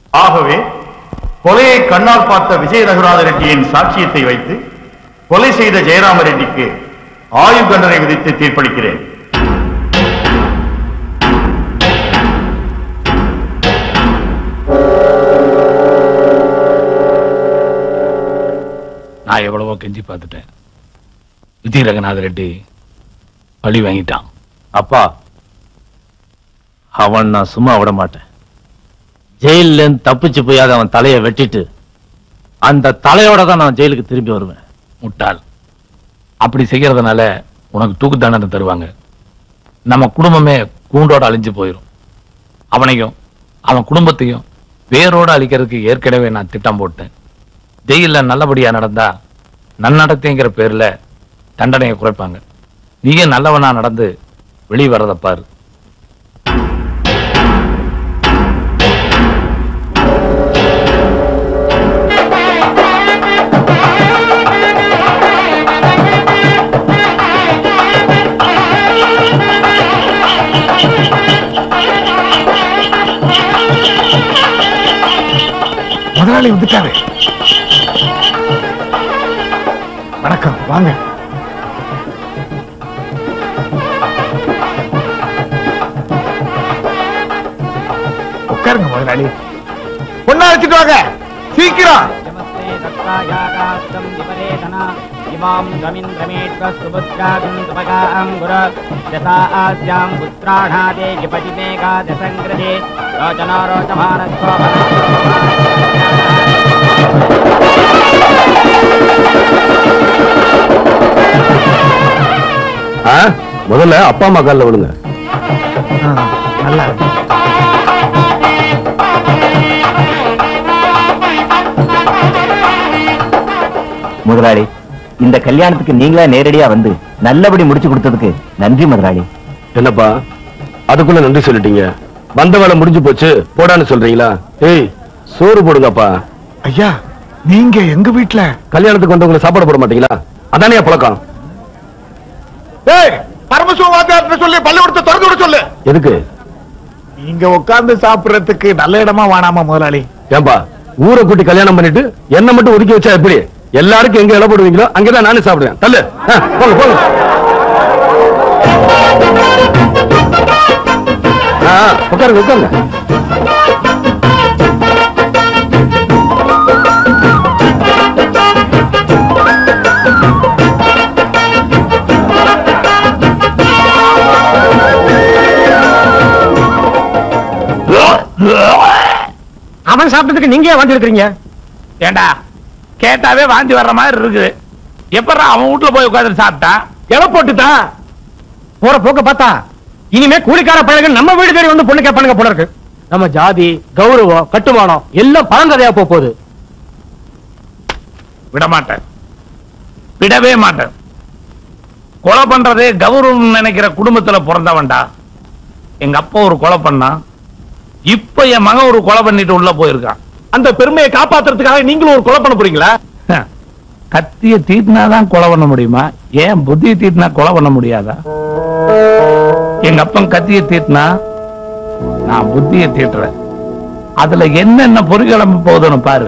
ஆகவே கொலையை கண்ணால் பார்த்த விஜய ரகுநாத ரெட்டியின் சாட்சியத்தை வைத்து கொலை செய்த ஜெயராம ரெட்டிக்கு ஆயுள் தண்டனை விதித்து தீர்ப்பளிக்கிறேன் நான் எவ்வளவோ கெஞ்சி பார்த்துட்டேன் விஜய் ரங்கநாத ரெட்டி பழி வாங்கிட்டான் அப்பா அவன் நான் சும்மா விட மாட்டேன் ஜெயில இருந்து தப்பிச்சு போயாத அவன் தலையை வெட்டிட்டு அந்த தலையோட தான் நான் ஜெயிலுக்கு திரும்பி வருவேன் முட்டாள் அப்படி செய்யறதுனால உனக்கு தூக்கு தண்டனை தருவாங்க நம்ம குடும்பமே கூண்டோட அழிஞ்சு போயிடும் அவனையும் அவன் குடும்பத்தையும் வேரோட அழிக்கிறதுக்கு ஏற்கனவே நான் திட்டம் போட்டேன் ஜெயில நல்லபடியா நடந்தா நன்னடத்தைங்கிற பேர்ல தண்டனையை குறைப்பாங்க நீயே நல்லவனா நடந்து வெளியே வர்றத பாரு முதலாளி வந்துட்டாரு வணக்கம் வாங்க உட்காருங்க முதலாளி பொண்ணா வச்சுட்டு வாங்க சீக்கிரம் இமாம் ரமிந்திரமேஸ்வஸ்துபுத்ராகும் சுபகாம் குர தசா ஆஸ்யாம் புத்ராணாதே ஜபதிமேகா தசங்கிரதே ரோச்சனா முதல்ல அப்பா அம்மா காலில் விழுங்க நல்லா இருக்கு முதலாளி இந்த கல்யாணத்துக்கு நீங்களா நேரடியா வந்து நல்லபடி முடிச்சு கொடுத்ததுக்கு நன்றி முதலாளி என்னப்பா அதுக்குள்ள நன்றி சொல்லிட்டீங்க வந்த வேலை முடிஞ்சு போச்சு போடான்னு சொல்றீங்களா ஏய் சோறு போடுங்கப்பா ஐயா நீங்க எங்க வீட்டுல கல்யாணத்துக்கு வந்தவங்களை சாப்பாடு போட மாட்டீங்களா அதானே பழக்கம் ஏய் பரமசிவவாத்தியார்ட்ட சொல்லி பள்ளிக்கூடத்தை திறந்து விட சொல்லு எதுக்கு நீங்க உட்கார்ந்து சாப்பிடுறதுக்கு நல்ல இடமா வேணாமா முதலாளி ஏன்பா ஊரை கூட்டி கல்யாணம் பண்ணிட்டு என்ன மட்டும் ஒதுக்கி வச்சா எப்படி எல்லாருக்கும் எங்க இடம் போடுவீங்களோ அங்கதான் நானே சாப்பிடுவேன் தள்ளு ஆ, போங்க போங்க ஆ, ஆ, உட்காருங்க உட்காருங்க அவன் சாப்பிட்டதுக்கு நீங்க ஏன் வந்து இருக்கிறீங்க ஏண்டா கேட்டாவே வாந்தி வர்ற மாதிரி இருக்குது எப்படா அவன் வீட்டுல போய் உட்கார்ந்து சாப்பிட்டா இலை போட்டுதான் போற போக்க பார்த்தா இனிமே கூலிக்கார பழக நம்ம வீடு தேடி வந்து பொண்ணு கேட்பானுங்க போல இருக்கு நம்ம ஜாதி கௌரவம் கட்டுமானம் எல்லாம் பழங்கதையா போக போகுது விட மாட்டேன் விடவே மாட்டேன் கொலை பண்றதே கௌரவம் நினைக்கிற குடும்பத்துல பிறந்தவன்டா எங்க அப்பா ஒரு கொலை பண்ணா இப்ப என் மகன் ஒரு கொலை பண்ணிட்டு உள்ள போயிருக்கான் அந்த பெருமையை காப்பாத்துறதுக்காக நீங்களும் ஒரு கொலை பண்ண போறீங்களா கத்திய தீட்டினாதான் கொலை பண்ண முடியுமா ஏன் புத்திய தீட்டினா கொலை பண்ண முடியாதா எங்க அப்பன் கத்திய தீட்டினா நான் புத்திய தீட்டுறேன் அதுல என்னென்ன பொறிகிளம்ப போகுதுன்னு பாரு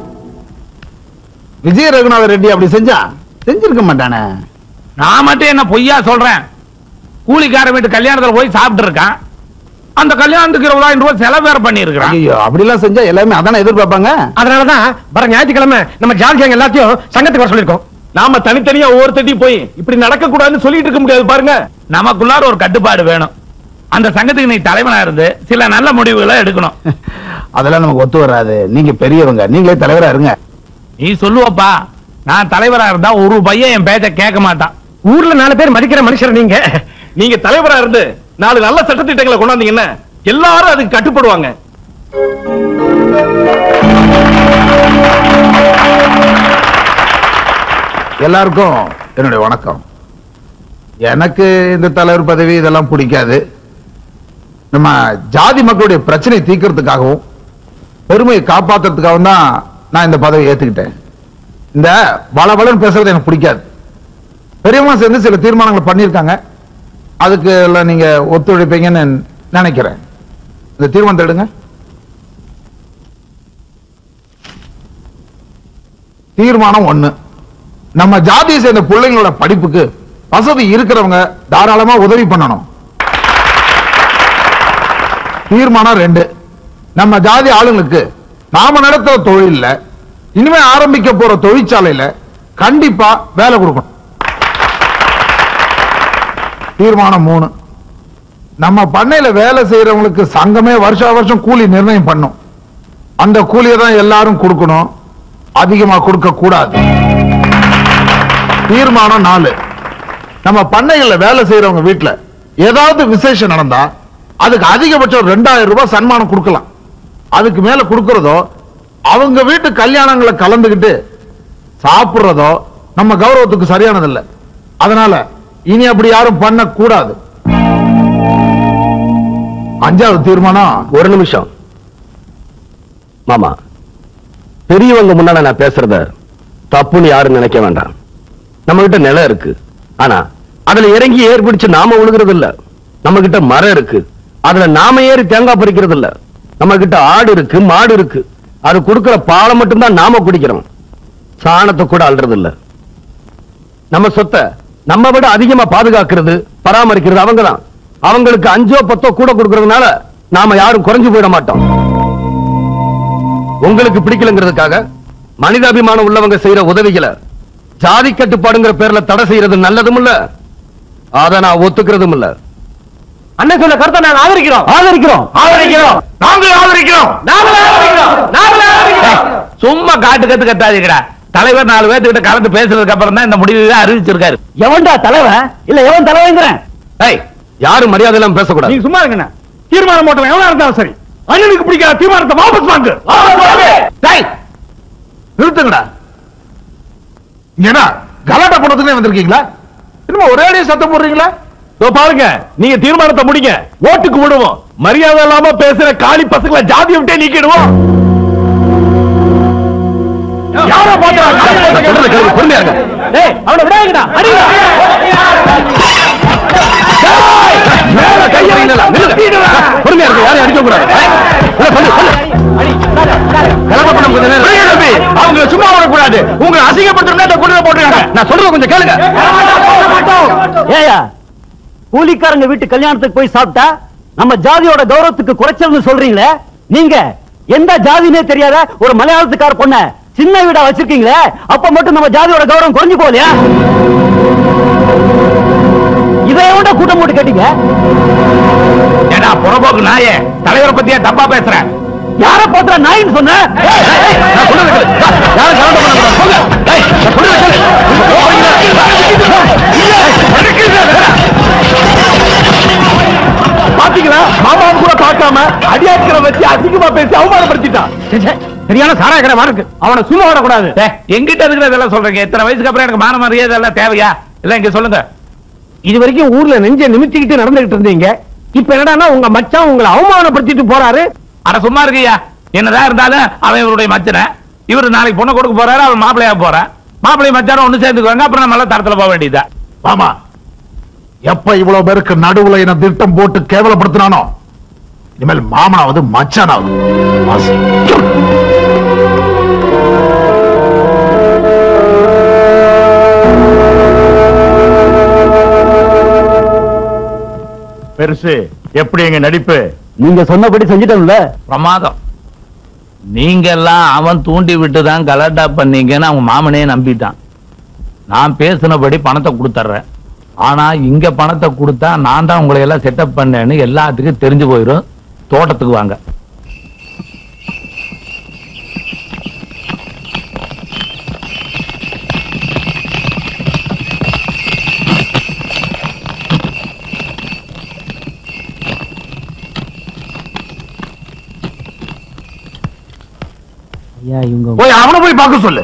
விஜய ரகுநாத ரெட்டி அப்படி செஞ்சா செஞ்சிருக்க மாட்டானே நான் மட்டும் என்ன பொய்யா சொல்றேன் கூலிக்கார வீட்டு கல்யாணத்துல போய் சாப்பிட்டு இருக்கான் அந்த கல்யாணத்துக்கு இருபதாயிரம் ரூபாய் செலவு வேற பண்ணி இருக்கிறான் ஐயோ அப்படி எல்லாம் செஞ்சா எல்லாமே அதானே எதிர்பார்ப்பாங்க அதனாலதான் வர ஞாயிற்றுக்கிழமை நம்ம ஜாதி கேங் எல்லாத்தையும் சங்கத்துக்கு வர சொல்லிருக்கோம் நாம தனித்தனியா ஒவ்வொருத்தட்டையும் போய் இப்படி நடக்க கூடாதுன்னு சொல்லிட்டு இருக்க முடியாது பாருங்க நமக்குள்ளார ஒரு கட்டுப்பாடு வேணும் அந்த சங்கத்துக்கு நீ தலைவனா இருந்து சில நல்ல முடிவுகளை எடுக்கணும் அதெல்லாம் நமக்கு ஒத்து வராது நீங்க பெரியவங்க நீங்களே தலைவரா இருங்க நீ சொல்லுவப்பா நான் தலைவரா இருந்தா ஒரு பையன் என் பேச்ச கேட்க மாட்டான் ஊர்ல நாலு பேர் மதிக்கிற மனுஷர் நீங்க நீங்க தலைவரா இருந்து நாலு நல்ல சட்டத்திட்டங்களை கொண்டாந்தீங்கன்னா எல்லாரும் அதுக்கு கட்டுப்படுவாங்க எல்லாருக்கும் என்னுடைய வணக்கம் எனக்கு இந்த தலைவர் பதவி இதெல்லாம் பிடிக்காது நம்ம ஜாதி மக்களுடைய பிரச்சனை தீர்க்கறதுக்காகவும் பெருமையை காப்பாத்துறதுக்காகவும் தான் நான் இந்த பதவி ஏத்துக்கிட்டேன் இந்த வளவளன்னு பேசுறது எனக்கு பிடிக்காது பெரியவங்க சேர்ந்து சில தீர்மானங்களை பண்ணியிருக்காங்க அதுக்கு எல்லாம் நீங்க ஒத்துழைப்பீங்கன்னு நினைக்கிறேன் இந்த தீர்மானத்தை எடுங்க தீர்மானம் ஒண்ணு நம்ம ஜாதியை சேர்ந்த பிள்ளைங்களோட படிப்புக்கு வசதி இருக்கிறவங்க தாராளமா உதவி பண்ணணும் தீர்மானம் ரெண்டு நம்ம ஜாதி ஆளுங்களுக்கு நாம நடத்துற தொழில்ல இனிமே ஆரம்பிக்க போற தொழிற்சாலையில கண்டிப்பா வேலை கொடுக்கணும் தீர்மானம் மூணு நம்ம பண்ணையில வேலை செய்யறவங்களுக்கு சங்கமே வருஷா வருஷம் கூலி நிர்ணயம் பண்ணும் அந்த கூலியை தான் எல்லாரும் கொடுக்கணும் அதிகமா கொடுக்க கூடாது தீர்மானம் நாலு நம்ம பண்ணைகள்ல வேலை செய்யறவங்க வீட்டுல ஏதாவது விசேஷம் நடந்தா அதுக்கு அதிகபட்சம் ரெண்டாயிரம் ரூபாய் சன்மானம் கொடுக்கலாம் அதுக்கு மேல கொடுக்கறதோ அவங்க வீட்டு கல்யாணங்களை கலந்துகிட்டு சாப்பிடுறதோ நம்ம கௌரவத்துக்கு சரியானதில்லை அதனால இனி அப்படி யாரும் பண்ண கூடாது அஞ்சாவது தீர்மானம் ஒரு நிமிஷம் மாமா பெரியவங்க முன்னால நான் பேசுறத தப்புன்னு யாரும் நினைக்க வேண்டாம் நம்ம கிட்ட நிலம் இருக்கு ஆனா அதுல இறங்கி ஏர் பிடிச்சு நாம உழுகிறது இல்ல நம்ம கிட்ட மரம் இருக்கு அதுல நாம ஏறி தேங்காய் பறிக்கிறது இல்ல நம்ம கிட்ட ஆடு இருக்கு மாடு இருக்கு அது கொடுக்கிற பாலை மட்டும்தான் நாம குடிக்கிறோம் சாணத்தை கூட அல்றது இல்ல நம்ம சொத்தை நம்ம விட அதிகமா பாதுகாக்கிறது பராமரிக்கிறது அவங்கதான் அவங்களுக்கு அஞ்சோ பத்தோ கூட கொடுக்கறதுனால நாம யாரும் குறைஞ்சு போயிட மாட்டோம் உங்களுக்கு பிடிக்கலங்கிறதுக்காக மனிதாபிமானம் உள்ளவங்க செய்யற உதவிகளை ஜாதி கட்டுப்பாடுங்கிற பேர்ல தடை செய்யறது நல்லதும் இல்ல அத நான் ஒத்துக்கிறதும் இல்ல அண்ணன் சொன்ன கருத்தை நாங்க ஆதரிக்கிறோம் ஆதரிக்கிறோம் ஆதரிக்கிறோம் நாங்கள் ஆதரிக்கிறோம் நாங்களே ஆதரிக்கிறோம் நாங்களே ஆதரிக்கிறோம் சும்மா காட்டு கத்து கத்தாதீங்கடா தலைவர் நாலு பேர்த்துக்கிட்ட கலந்து பேசுறதுக்கு அப்புறம் தான் இந்த முடிவு அறிவிச்சிருக்காரு எவன்டா தலைவன் இல்ல எவன் தலைவங்கிறேன் ஏய் யாரும் மரியாதை இல்லாம பேசக்கூடாது நீங்க சும்மா இருங்கண்ணா தீர்மானம் போட்டவன் எவனா இருந்தாலும் சரி அண்ணனுக்கு பிடிக்காத தீர்மானத்தை வாபஸ் வாங்கு டேய், நிறுத்துங்கடா ஏன்னா கலாட்டா போடுறதுக்குனே வந்திருக்கீங்களா என்னமோ ஒரே அடியே சத்தம் போடுறீங்களா இதோ பாருங்க நீங்க தீர்மானத்தை முடிங்க ஓட்டுக்கு விடுவோம் மரியாதை இல்லாம பேசுற காளி பசங்களை ஜாதியை விட்டே நீக்கிடுவோம் யாரோ பாத்துறாங்க பொறுமையா இருங்க டேய் அவனை விடாதீங்கடா அடிடா மேல கையை வைங்களா, நில்லுங்க. பொறுமையா இருங்க யாரையும் அடிக்க கூடாது இல்ல, சொல்லு, சொல்லு. கலகம் பண்ண கொஞ்ச நேரம். பெரிய தம்பி, அவங்க சும்மா விடக்கூடாது உங்களை அசிங்கப்பட்டிருந்தா இந்த குடியில போட்டுருக்காங்க நான் சொல்றத கொஞ்சம் கேளுங்க ஏயா கூலிக்காரங்க வீட்டு கல்யாணத்துக்கு போய் சாப்பிட்டா நம்ம ஜாதியோட கௌரவத்துக்கு குறைச்சல்னு சொல்றீங்களே நீங்க எந்த ஜாதினே தெரியாத ஒரு மலையாளத்துக்கார பொண்ண சின்ன வீடா வச்சிருக்கீங்களே அப்ப மட்டும் நம்ம ஜாதியோட கௌரவம் குறைஞ்சு போகலையா இதையோட கூட்டம் போட்டு கேட்டீங்க ஏடா புறம்போக்கு நாயே தலைவரை பத்தியா தப்பா பேசுறேன் யார பாத்திர நாயின்னு சொன்ன ஏய், ஏய், நான் சொல்றத கேளு. யாரும் கலந்து பண்ணக்கூடாது. போங்க. ஏய், நான் சொல்றத கேளு. பாத்தீங்களா மாமாவும் கூட பார்க்காம அடியாட்களை வச்சு அசிங்கமா பேசி அவமானப்படுத்திட்டான் சரியான சாராய கடை இருக்கு அவனை சும்மா விடக்கூடாது டேய், எங்கிட்ட இருக்கிற இதெல்லாம் சொல்றீங்க இத்தனை வயசுக்கு அப்புறம் எனக்கு மான மரியாதை எல்லாம் தேவையா இல்ல இங்க சொல்லுங்க இது வரைக்கும் ஊர்ல நெஞ்ச நிமித்திக்கிட்டு நடந்துகிட்டு இருந்தீங்க இப்ப என்னடான்னா உங்க மச்சான் உங்களை அவமானப்படுத்திட்டு போறாரு அட சும்மா இருக்கியா என்னதான் இருந்தாலும் அவன் இவருடைய மச்சனை இவரு நாளைக்கு பொண்ணு கொடுக்க போறாரு அவன் மாப்பிள்ளையா போறான் மாப்பிள்ளை மச்சாரம் ஒண்ணு சேர்ந்துக்குவாங்க அப்புறம் நம்ம எல்லாம் தரத்துல போக வேண்டியதா ஆமா எப்ப இவ்வளவு பேருக்கு நடுவுல என்ன திட்டம் போட்டு கேவலப்படுத்தினானோ இனிமேல் மாமனாவது மச்சானாவது வாசி. பெருசு எப்படி எங்க நடிப்பு நீங்க சொன்னபடி செஞ்சிட்டோம்ல பிரமாதம் நீங்க எல்லாம் அவன் தூண்டி விட்டு தான் கலாட்டா பண்ணீங்கன்னு அவங்க மாமனே நம்பிட்டான் நான் பேசினபடி பணத்தை கொடுத்துட்றேன் ஆனா இங்க பணத்தை கொடுத்தா நான் தான் உங்களை எல்லாம் செட்டப் பண்ணேன்னு எல்லாத்துக்கும் தெரிஞ்சு போயிடும் தோட்டத்துக்கு வாங்க ஐயா இவங்க போய் அவனை போய் பார்க்க சொல்லு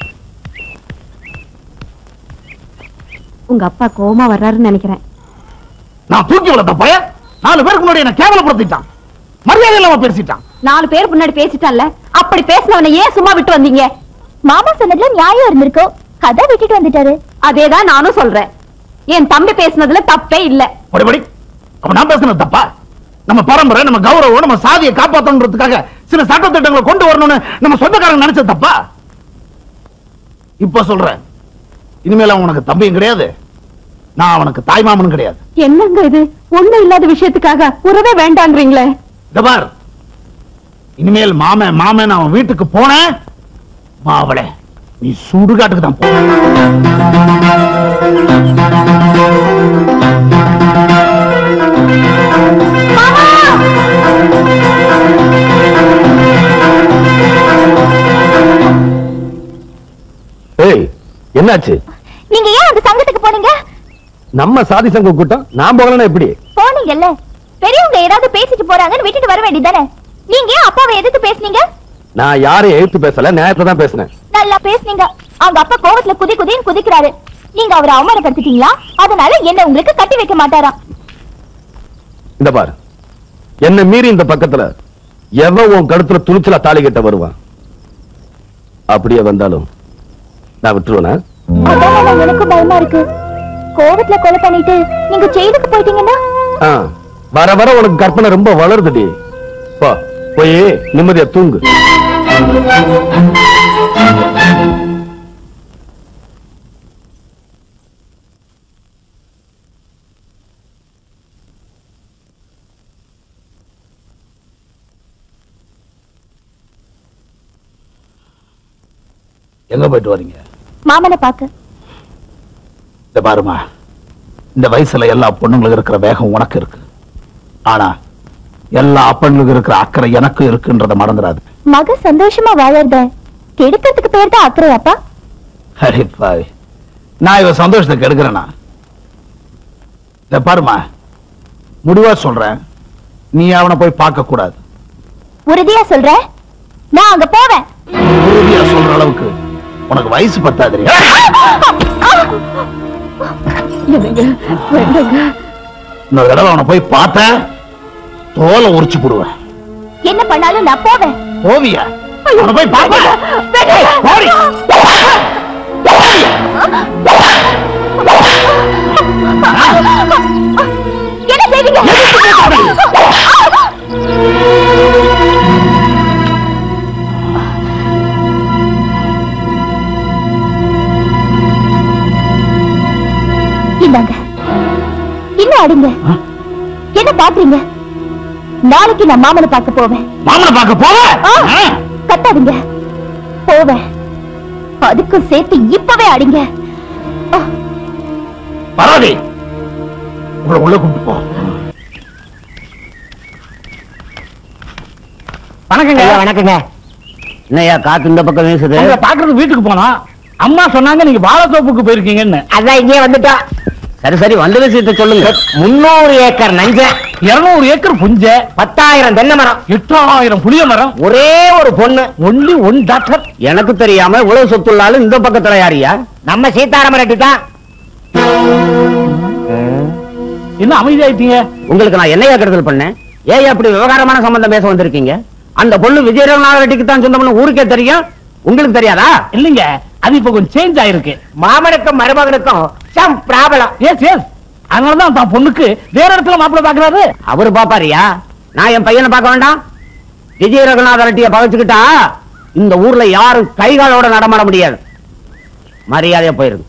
உங்க அப்பா கோவமா வர்றாருன்னு நினைக்கிறேன் நான் தூக்கி வளர்த்த பையன் நாலு பேருக்கு முன்னாடி என்ன கேவலப்படுத்திட்டான் மரியாதை இல்லாம பேசிட்டான் நாலு பேர் முன்னாடி பேசிட்டான்ல அப்படி பேசினவனை ஏன் சும்மா விட்டு வந்தீங்க மாமா சொன்னதுல நியாயம் இருந்திருக்கும் அதான் விட்டுட்டு வந்துட்டாரு அதேதான் நானும் சொல்றேன் என் தம்பி பேசினதுல தப்பே இல்ல படி படி அப்ப நான் பேசுனது தப்பா நம்ம பரம்பரை நம்ம கௌரவம் நம்ம சாதியை காப்பாத்தணுன்றதுக்காக சில சட்ட திட்டங்களை கொண்டு வரணும்னு நம்ம சொந்தக்காரங்க நினைச்சது தப்பா இப்ப சொல்றேன் இனிமேல் அவன் உனக்கு தம்பியும் கிடையாது நான் அவனுக்கு தாய்மாமனும் கிடையாது என்னங்க இது ஒண்ணும் இல்லாத விஷயத்துக்காக உறவே வேண்டாங்கிறீங்களே இந்த பார் இனிமேல் மாமன் மாமன் அவன் வீட்டுக்கு போனேன் மாவளே நீ சுடுகாட்டுக்கு தான் போன ஏய் என்னாச்சு நீங்க ஏன் அந்த சங்கத்துக்கு போனீங்க நம்ம சாதி சங்க கூட்டம் நான் போகலன்னா எப்படி போனீங்கல்ல பெரியவங்க ஏதாவது பேசிட்டு போறாங்கன்னு விட்டுட்டு வர வேண்டியதானே நீங்க ஏன் அப்பாவை எதிர்த்து பேசுனீங்க நான் யாரையும் எழுத்து பேசல நேரத்துல தான் பேசினேன் நல்லா பேசுனீங்க அவங்க அப்பா கோவத்துல குதி குதின்னு குதிக்கிறாரு நீங்க அவரை அவமானப்படுத்திட்டீங்களா அதனால என்ன உங்களுக்கு கட்டி வைக்க மாட்டாராம் இந்த பாரு என்ன மீறி இந்த பக்கத்துல எவன் உன் கழுத்துல துணிச்சலா தாலி கட்ட வருவான் அப்படியே வந்தாலும் நான் விட்டுருவேனா அதான் எனக்கும் பயமா இருக்கு கோவத்துல கொலை பண்ணிட்டு நீங்க ஜெயிலுக்கு போயிட்டீங்கன்னா ஆ, வர வர உனக்கு கற்பனை ரொம்ப வளருதுடி போ போய் நிம்மதியா தூங்கு எங்க போயிட்டு வரீங்க மாமனை பாக்க இந்த பாருமா இந்த வயசுல எல்லா பொண்ணுங்களுக்கு இருக்கிற வேகம் உனக்கு இருக்கு ஆனா எல்லா அப்பன்களுக்கு இருக்கிற அக்கறை எனக்கு இருக்குன்றத மறந்துடாது மக சந்தோஷமா வாழறத கெடுக்கிறதுக்கு பேர் தான் அக்கறை அப்பா அடே பாவி நான் இவ சந்தோஷத்தை கெடுக்கிறேனா இந்த பாருமா முடிவா சொல்றேன் நீ அவனை போய் பார்க்க கூடாது உறுதியா சொல்ற நான் அங்க போவேன் உறுதியா சொல்ற அளவுக்கு உனக்கு வயசு பத்தாது இன்னொரு தடவை அவனை போய் பார்த்த தோலை உரிச்சு போடுவேன் என்ன பண்ணாலும் நான் போவேன் ஓவியா அவனை போய் பார்க்க போடி. என்ன செய்வீங்க இந்தாங்க இன்னும் அடிங்க என்ன பாக்குறீங்க நாளைக்கு நான் மாமனை பார்க்க போவேன் மாமனை பார்க்க போவ ஆ, கத்தாதீங்க போவேன் அதுக்கும் சேர்த்து இப்பவே அடிங்க ஆ, பரவாயில்லை உங்களை உள்ள கூப்பிட்டு போ வணக்கங்க வணக்கங்க என்னையா காத்து இந்த பக்கம் வீசுது உங்களை பாக்குறது வீட்டுக்கு போனோம் அம்மா சொன்னாங்க நீங்க வாழைத்தோப்புக்கு போயிருக்கீங்கன்னு அதான் இங்கே வந்துட்டோம் சரி சரி வந்த விஷயத்தை சொல்லுங்க முன்னூறு ஏக்கர் நஞ்ச இருநூறு ஏக்கர் புஞ்ச பத்தாயிரம் தென்னை மரம் எட்டாயிரம் புளிய மரம் ஒரே ஒரு பொண்ணு ஒன்லி ஒன் டாக்டர் எனக்கு தெரியாம இவ்வளவு சொத்துள்ளாலும் இந்த பக்கத்துல யாரியா நம்ம சீதாராம ரெட்டி தான் என்ன அமைதியாயிட்டீங்க உங்களுக்கு நான் என்னையா கெடுதல் பண்ணேன் ஏன் அப்படி விவகாரமான சம்பந்தம் பேச வந்திருக்கீங்க அந்த பொண்ணு விஜயரங்கநாத ரெட்டிக்கு தான் சொந்தம்னு ஊருக்கே தெரியும் உங்களுக்கு தெரியாதா இல்லைங்க அது இப்ப கொஞ்சம் சேஞ்ச் ஆயிருக்கு மாமனுக்கும் மருமகனுக்கும் சம் பிராபலம் எஸ் எஸ் அதனாலதான் தான் பொண்ணுக்கு வேற இடத்துல மாப்பிள்ளை பாக்குறாரு அவரு பாப்பாரியா நான் என் பையனை பார்க்க வேண்டாம் விஜய ரகுநாத ரெட்டிய பகச்சுக்கிட்டா இந்த ஊர்ல யாரும் கைகாலோட நடமாட முடியாது மரியாதையா போயிருங்க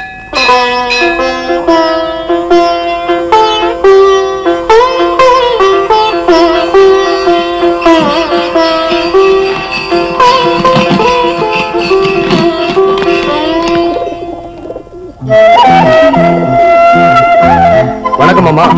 வணக்கம் அம்மா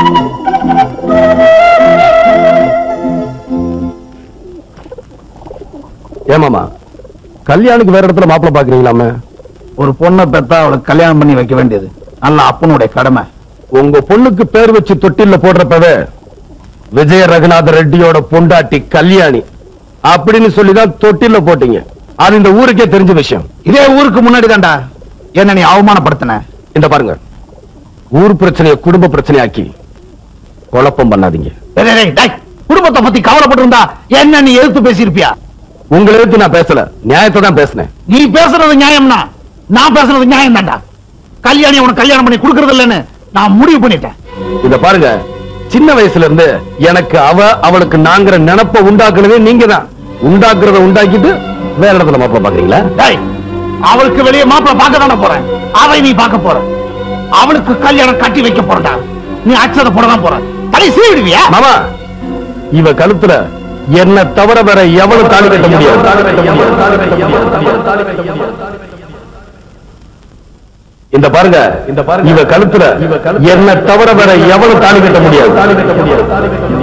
ஏமாமா கல்யாணுக்கு வேற இடத்துல மாப்பிள்ளை பாக்குறீங்களாமே ஒரு பொண்ணை பெத்தா அவளுக்கு கல்யாணம் பண்ணி வைக்க வேண்டியது நல்ல அப்பனுடைய கடமை உங்க பொண்ணுக்கு பேர் வச்சு தொட்டில்ல போடுறப்பவே விஜய ரகுநாத ரெட்டியோட பொண்டாட்டி கல்யாணி அப்படின்னு சொல்லிதான் தொட்டில்ல போட்டீங்க அது இந்த ஊருக்கே தெரிஞ்ச விஷயம் இதே ஊருக்கு முன்னாடி தான்டா என்ன நீ அவமானப்படுத்தின இந்த பாருங்க ஊர் பிரச்சனைய குடும்ப பிரச்சனையாக்கி குழப்பம் பண்ணாதீங்க டேய், டேய், டேய், டேய், குடும்பத்தை பத்தி கவலைப்பட்டிருந்தா என்ன நீ எதிர்த்து பேசியிருப்பியா உங்களை எடுத்து நான் பேசல நியாயத்தை தான் பேசினேன் நீ பேசுறது நியாயம்னா நான் பேசுறது நியாயம் தான்டா கல்யாணி உனக்கு கல்யாணம் பண்ணி கொடுக்கறது இல்லைன்னு நான் முடிவு பண்ணிட்டேன் இத பாருங்க சின்ன வயசுல இருந்து எனக்கு அவ அவளுக்கு நாங்கிற நினப்ப உண்டாக்குனதே நீங்க தான் உண்டாக்குறத உண்டாக்கிட்டு வேற இடத்துல மாப்பிள்ள பாக்குறீங்களா டேய் அவளுக்கு வெளியே மாப்பிள பார்க்க தானே போறேன் அவளை நீ பார்க்க போற அவளுக்கு கல்யாணம் கட்டி வைக்க போறடா நீ அச்சத போட தான் போற தலை சீவிடுவியா மாமா இவ கழுத்துல என்ன தவிர வேற எவனும் தாலி கட்ட முடியாது இந்த பாருங்க இந்த பாருங்க இவ கழுத்துல என்ன தவிர வேற எவனும் தாலி கட்ட முடியாது